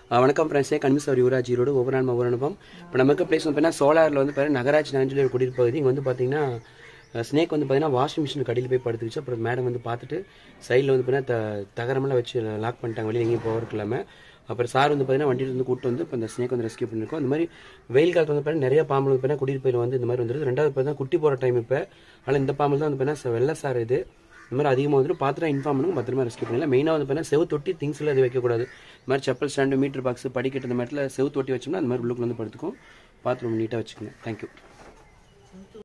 அஹ் வணக்கம் ஃப்ரெண்ட்ஸே கன்மிஸ்வர் யுவராஜ் ஈரோடு ஒவ்வொரு நாள் ஒவ்வொரு அனுபவம் இப்போ நமக்கு பிளேஸ் வந்து பார்த்தீங்கன்னா சோலாரில் வந்து பார்த்தீங்கன்னா நகராட்சி நகஞ்சலி ஒரு குடியிருப்பு பகுதி இங்கே வந்து பார்த்தீங்கன்னா ஸ்னேக் வந்து பார்த்தீங்கன்னா வாஷிங் மிஷின் கடியில் போய் படுத்துக்கிச்சு அப்புறம் மேடம் வந்து பார்த்துட்டு சைடில் வந்து பார்த்தீங்கன்னா த தகரமெல்லாம் வச்சு லாக் பண்ணிட்டாங்க வெளியே எங்கேயும் போகிறதுக்கு இல்லாமல் அப்புறம் சார் வந்து பார்த்தீங்கன்னா வண்டியில் வந்து கூட்டு வந்து இப்போ இந்த ஸ்னேக் வந்து ரெஸ்கியூ பண்ணியிருக்கோம் இந்த மாதிரி வெயில் காலத்தில் வந்து பார்த்தீங்கன்னா நிறைய பாம்பு வந்து பார்த்தீங்கன்னா குடியிருப்பில் வந்து இந்த மாதிரி வந்துருது ரெண்டாவது பார்த்தீங்கன்னா குட்டி போகிற டைம் இப்போ ஆனால் இந்த பாம்பு தான் வந்து பார்த்தீங்கன்னா வெள்ளை சார் இது இந்த மாதிரி அதிகமாக வந்துட்டு பார்த்துட்டு இன்ஃபார்ம் பண்ணுங்க பத்திரமா ரெஸ்கியூ பண்ணலாம் மெயினாக வந்து பார்த்தீங்கன்னா செவு தொட்டி திங்ஸில் அது வைக்கக்கூடாது இந்த மாதிரி செப்பல் ஸ்டாண்டு மீட்டர் பாக்ஸ் படிக்கட்டு இந்த மாதிரில செவு தொட்டி வச்சோம்னா அந்த மாதிரி உள்ளுக்குள்ள வந்து படுத்துக்கும் பாத்ரூம் நீட்டாக வச்சுக்கோங்க தேங்க்யூ